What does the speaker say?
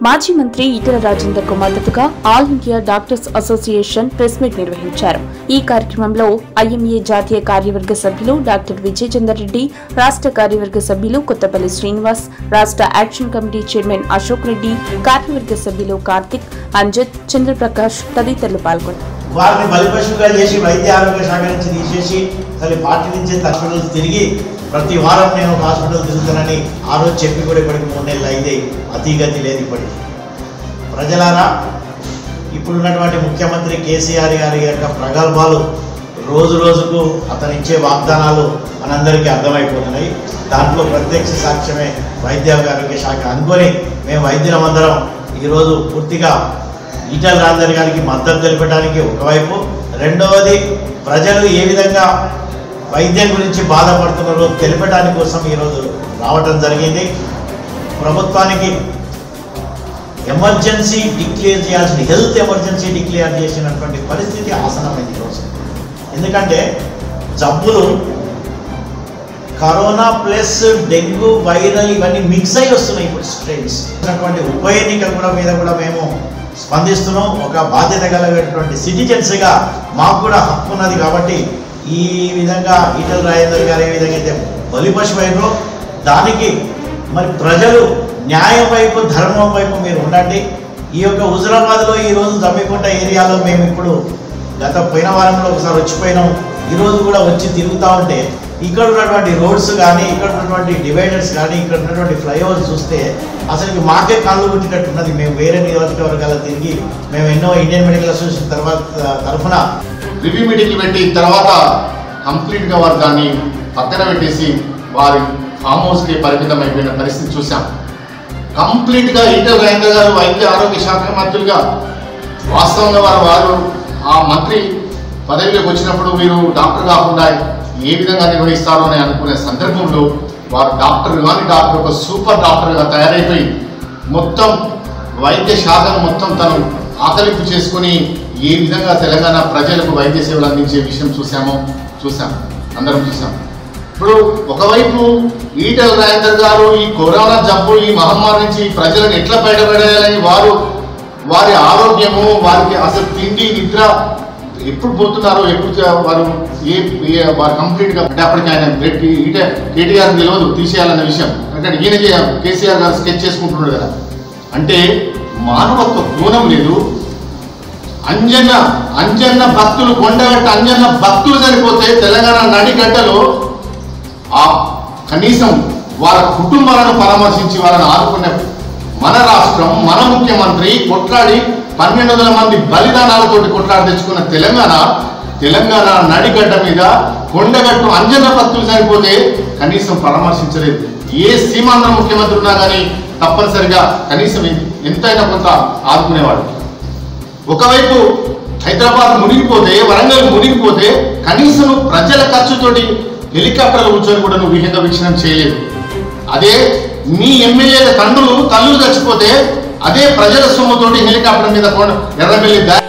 మాజీ మంత్రి ఈటెల రాజేందర్ కు మద్దతుగా all India doctors association press meet నిర్వహించారు ఈ కార్యక్రమంలో ఐఎంఏ జాతీయ కార్యవర్గ సభ్యులు డాక్టర్ విజయ్ చందర్ రెడ్డి రాష్ట్ర కార్యవర్గ సభ్యులు కొత్తపల్లి శ్రీనివాస్ రాష్ట్ర action committee chairman Ashok Reddy కార్యవర్గ సభ్యులు కార్తిక్ అంజద్ చంద్రప్రకాష్ తదితరులు పాల్గొన్నారు వారిని బలిపశువుగా చేసి వైద్య ఆరోగ్య శాఖ నుంచి తీసేసి అసలు పార్టీ నుంచి హాస్పిటల్స్ తిరిగి ప్రతి వారం నేను ఒక హాస్పిటల్ తిరుగుతానని ఆ రోజు చెప్పి కూడా ఇప్పటికి మూడు నెలలు అయింది అతిగతి లేదు ఇప్పటికి ప్రజలారా ఇప్పుడున్నటువంటి ముఖ్యమంత్రి కేసీఆర్ గారి యొక్క ప్రగల్భాలు రోజు రోజుకు అతను ఇచ్చే వాగ్దానాలు మనందరికీ అర్థమైపోతున్నాయి దాంట్లో ప్రత్యక్ష సాక్ష్యమే వైద్య ఆరోగ్య శాఖ అనుకొని మేము వైద్యులమందరం ఈరోజు పూర్తిగా ఈటల రాజేందర్ గారికి మద్దతు తెలపడానికి ఒకవైపు రెండవది ప్రజలు ఏ విధంగా వైద్యం గురించి బాధపడుతున్నారో తెలపడానికి కోసం ఈరోజు రావటం జరిగింది ప్రభుత్వానికి ఎమర్జెన్సీ డిక్లేర్ చేయాల్సిన హెల్త్ ఎమర్జెన్సీ డిక్లేర్ చేసినటువంటి పరిస్థితి ఆసనమైంది ఈరోజు ఎందుకంటే జబ్బులు కరోనా ప్లస్ డెంగ్యూ వైరల్ ఇవన్నీ మిక్స్ అయి వస్తున్నాయి ఇప్పుడు స్ట్రెయిన్స్ అటువంటి ఉప ఎన్నిక కూడా మీద కూడా మేము స్పందిస్తున్నాం ఒక బాధ్యత కలిగినటువంటి సిటిజన్స్గా మాకు కూడా హక్కు ఉన్నది కాబట్టి ఈ విధంగా ఈటల రాజేందర్ గారు ఏ విధంగా అయితే బలిపశువైనో దానికి మరి ప్రజలు న్యాయం వైపు ధర్మం వైపు మీరు ఉండండి ఈ యొక్క హుజరాబాద్లో ఈరోజు జమ్మికుంట ఏరియాలో మేము ఇప్పుడు గత పోయిన వారంలో ఒకసారి వచ్చిపోయినాం ఈరోజు కూడా వచ్చి తిరుగుతూ ఉంటే ఇక్కడ ఉన్నటువంటి రోడ్స్ కానీ ఇక్కడ ఉన్నటువంటి డివైడర్స్ కానీ ఇక్కడ ఉన్నటువంటి ఫ్లైఓవర్స్ చూస్తే అసలు మాకే కాళ్ళు పుట్టినట్టు ఉన్నది మేము వేరే నియోజకవర్గాల తిరిగి మేము ఎన్నో ఇండియన్ మెడికల్ అసోసియేషన్ తర్వాత తరఫున రివ్యూ మీటింగ్లు పెట్టి తర్వాత కంప్లీట్గా వారు దాన్ని పక్కన పెట్టేసి వారి ఫామ్ హౌస్కి పరిమితం అయిపోయిన పరిస్థితి చూసాం కంప్లీట్గా ఈటల రాజేంద్ర గారు వైద్య ఆరోగ్య శాఖ మంత్రులుగా వాస్తవంగా వారు వారు ఆ మంత్రి పదవిలోకి వచ్చినప్పుడు మీరు డాక్టర్ కాకుండా ఏ విధంగా నిర్వహిస్తారో అని అనుకునే సందర్భంలో వారు డాక్టర్ కానీ డాక్టర్ ఒక సూపర్ డాక్టర్గా తయారైపోయి మొత్తం వైద్య శాఖను మొత్తం తను ఆకలింపు చేసుకుని ఏ విధంగా తెలంగాణ ప్రజలకు వైద్య సేవలు అందించే విషయం చూసామో చూసాం అందరం చూసాం ఇప్పుడు ఒకవైపు ఈటల రాజేందర్ గారు ఈ కరోనా జబ్బు ఈ మహమ్మారి నుంచి ప్రజలను ఎట్లా బయటపడేయాలని వారు వారి ఆరోగ్యము వారికి అసలు తిండి నిద్ర ఎప్పుడు పోతున్నారో ఎప్పుడు చే- వారు ఏ ఏ- వారు కంప్లీట్గా అంటే అప్పటికి ఆయన రెడ్డి ఈట కేటీఆర్ తెలియదు తీసేయాలన్న విషయం అంటే ఈయన చే- కేసీఆర్ గారు స్కెచ్ చేసుకుంటున్నాడు కదా అంటే మానవత్వ కోణం లేదు అంజన్న అంజన్న భక్తులు కొండగట్ట అంజన్న భక్తులు చనిపోతే తెలంగాణ నడిగడ్డలో ఆ కనీసం వాళ్ళ కుటుంబాలను పరామర్శించి వాళ్ళని ఆదుకునే మన రాష్ట్రం మన ముఖ్యమంత్రి కొట్లాడి పన్నెండు వందల మంది బలిదానాలతోటి కొట్లాడి తెచ్చుకున్న తెలంగాణ తెలంగాణ నడిగడ్డ మీద కొండగట్టు అంజన్న భక్తులు చనిపోతే కనీసం పరామర్శించలేదు ఏ సీమాంధ్ర ముఖ్యమంత్రి ఉన్నా కానీ తప్పనిసరిగా కనీసం ఎంతైనా కొంత ఆదుకునేవాడు ఒకవైపు హైదరాబాద్ మునిగిపోతే వరంగల్ మునిగిపోతే కనీసం ప్రజల ఖర్చుతోటి హెలికాప్టర్లు కూర్చొని కూడా నువ్వు విహంగ వీక్షణం చేయలేదు అదే మీ ఎమ్మెల్యేల తండ్రులు తల్లులు చచ్చిపోతే అదే ప్రజల సొమ్ముతోటి హెలికాప్టర్ మీద కొండ- ఎర్రబెల్లి